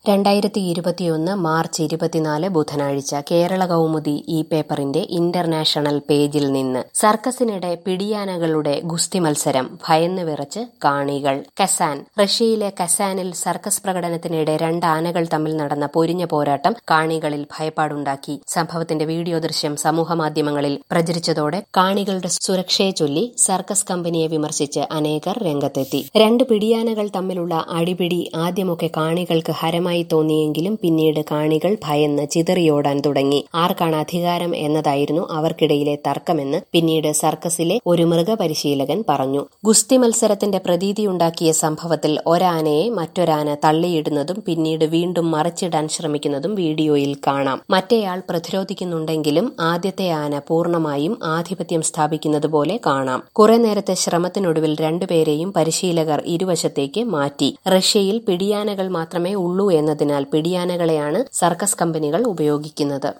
രണ്ടായിരത്തി ഇരുപത്തിയൊന്ന് മാർച്ച് ഇരുപത്തിനാല് ബുധനാഴ്ച കേരള കൗമുദി ഈ പേപ്പറിന്റെ ഇന്റർനാഷണൽ പേജിൽ നിന്ന് സർക്കസിനിടെ പിടിയാനകളുടെ ഗുസ്തി മത്സരം ഭയന്ന് വിറച്ച് കാണികൾ കസാൻ റഷ്യയിലെ കസാനിൽ സർക്കസ് പ്രകടനത്തിനിടെ രണ്ട് ആനകൾ തമ്മിൽ നടന്ന പൊരിഞ്ഞ പോരാട്ടം കാണികളിൽ ഭയപ്പാടുണ്ടാക്കി സംഭവത്തിന്റെ വീഡിയോ ദൃശ്യം സമൂഹമാധ്യമങ്ങളിൽ പ്രചരിച്ചതോടെ കാണികളുടെ സുരക്ഷയെ ചൊല്ലി സർക്കസ് കമ്പനിയെ വിമർശിച്ച് അനേകർ രംഗത്തെത്തി രണ്ട് പിടിയാനകൾ തമ്മിലുള്ള അടിപിടി ആദ്യമൊക്കെ കാണികൾക്ക് ഹരമായി ഭയമായി തോന്നിയെങ്കിലും പിന്നീട് കാണികൾ ഭയന്ന് ചിതറിയോടാൻ തുടങ്ങി ആർക്കാണ് അധികാരം എന്നതായിരുന്നു അവർക്കിടയിലെ തർക്കമെന്ന് പിന്നീട് സർക്കസിലെ ഒരു മൃഗപരിശീലകൻ പറഞ്ഞു ഗുസ്തി മത്സരത്തിന്റെ പ്രതീതിയുണ്ടാക്കിയ സംഭവത്തിൽ ഒരാനയെ മറ്റൊരാന തള്ളിയിടുന്നതും പിന്നീട് വീണ്ടും മറിച്ചിടാൻ ശ്രമിക്കുന്നതും വീഡിയോയിൽ കാണാം മറ്റേയാൾ പ്രതിരോധിക്കുന്നുണ്ടെങ്കിലും ആദ്യത്തെ ആന പൂർണ്ണമായും ആധിപത്യം സ്ഥാപിക്കുന്നതുപോലെ കാണാം കുറെ നേരത്തെ ശ്രമത്തിനൊടുവിൽ രണ്ടുപേരെയും പരിശീലകർ ഇരുവശത്തേക്ക് മാറ്റി റഷ്യയിൽ പിടിയാനകൾ മാത്രമേ ഉള്ളൂ എന്നതിനാൽ പിടിയാനകളെയാണ് സർക്കസ് കമ്പനികൾ ഉപയോഗിക്കുന്നത്